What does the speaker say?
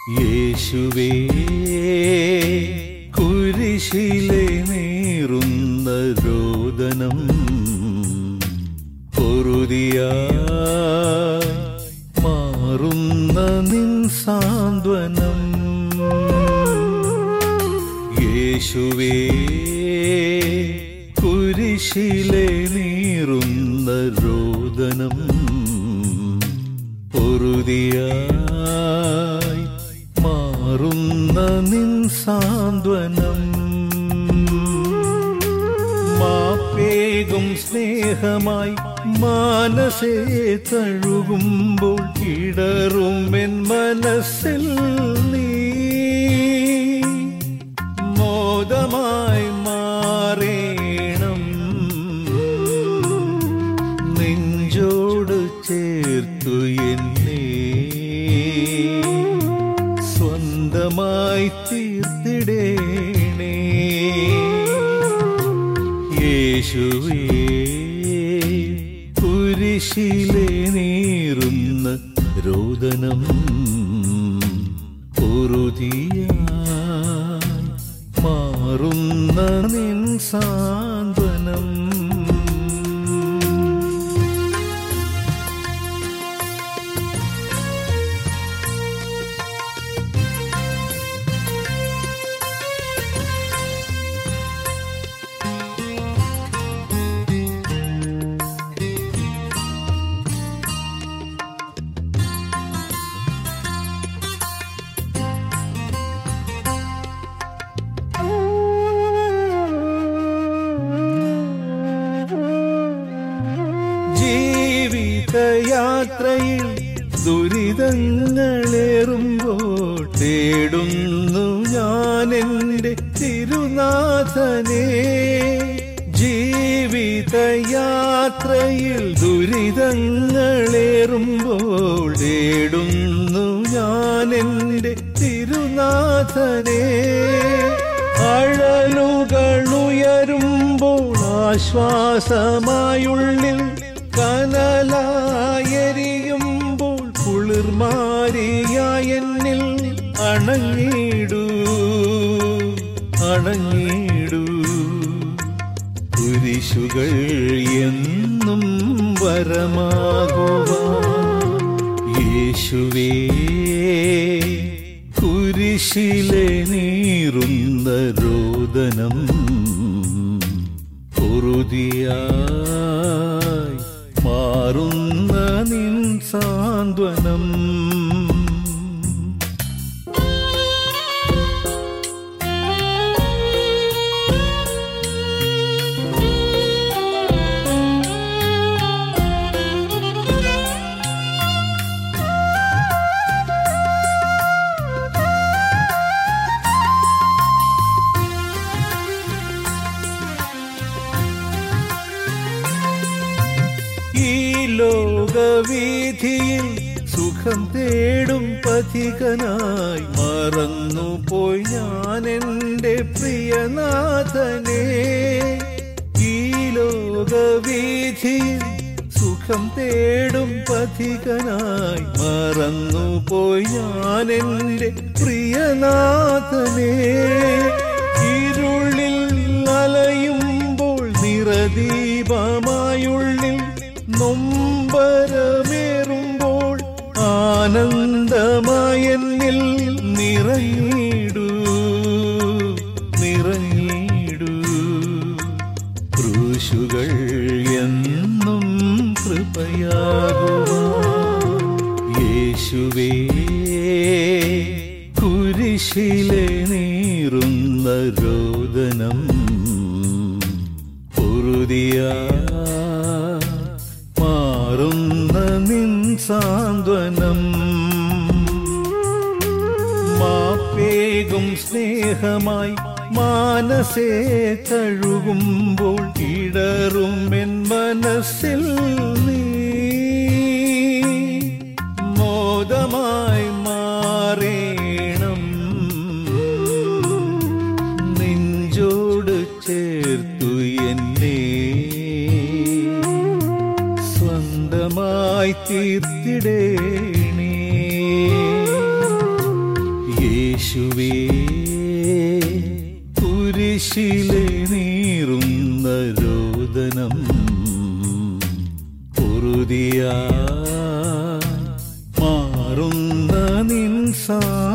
യേശുവേ കുരിശിലെ നീറുന്ന രോദനം പൊറുതിയായി മാറുന്ന നിൻ സാന്ത്വനം യേശുവേ കുരിശിലെ നീറുന്ന രോദനം പൊറുതിയായി മാറുന്ന നിൻ സാന്ത്വനം മാപ്പേകും സ്നേഹമായി മാനസേ തഴുകുമ്പോൾ ഇടറും എൻ മനസ്സിൽ നീ മോദമായി മാറേണം നെഞ്ചോട് ചേർത്തു എന്നെ സ്വന്തമായി തീർത്തിടേണേ യേശുവേ കുരിശിലെ നീറുന്ന രോദനം പൊറുതിയായി മാറുന്ന നിൻ സാന്ത്വനം ജീവിതയാത്രയിൽ ദുരിതങ്ങളേറുമ്പോൾ തേടുന്നു ഞാൻ എൻ്റെ തിരുനാഥനെ ജീവിതയാത്രയിൽ ദുരിതങ്ങളേറുമ്പോൾ തേടുന്നു ഞാൻ എൻ്റെ തിരുനാഥനെ അഴലുകളുയരുമ്പോൾ ആശ്വാസമായുള്ളിൽ കനലായെരിയുമ്പോൾ കുളിർമാരിയായ എന്നിൽ അണങ്ങിടൂ അണങ്ങിടൂ കുരിശുകൾ എന്നും വരമാകുവാൻ യേശുവേ കുരിശിലെ നീറുന്ന രോദനം പൊറുതിയായി മാറുന്ന നിൻ സാന്ത്വനം ഈ ലോകവീഥിയിൽ സുഖം തേടും പഥികനായി മറന്നു പോയി ഞാൻ എൻ്റെ പ്രിയനാഥനെ ഈ ലോകവീഥിയിൽ സുഖം തേടും പഥികനായി മറന്നു പോയി ഞാൻ എൻ്റെ പ്രിയനാഥനെ ഇരുളിൽ അലയുമ്പോൾ നിറദീപമായുള്ളിൽ നൊമ്പരമേറുമ്പോൾ ആനന്ദമായെന്നിൽ നിറഞ്ഞിടൂ നിറഞ്ഞിടൂ ക്രൂശുകൾ എന്നും കൃപയാകുവാൻ യേശുവേ കുരിശിലെ നീറുന്ന രോദനം പൊറുതിയായി മാറുന്ന നിൻ സാന്ത്വനം മാപ്പേകും സ്നേഹമായി മാനസേ തഴുകുമ്പോൾ ഇടറും എൻ മനസ്സിൽ നീ മോദമായി മാറേണം നെഞ്ചോട് ചേർത്തു എന്നെ സ്വന്തമായി തീർത്തിടേണേ യേശുവേ കുരിശിലെ നീറുന്ന രോദനം കുറുതിയാ മാറുന്ന നിൻ സാ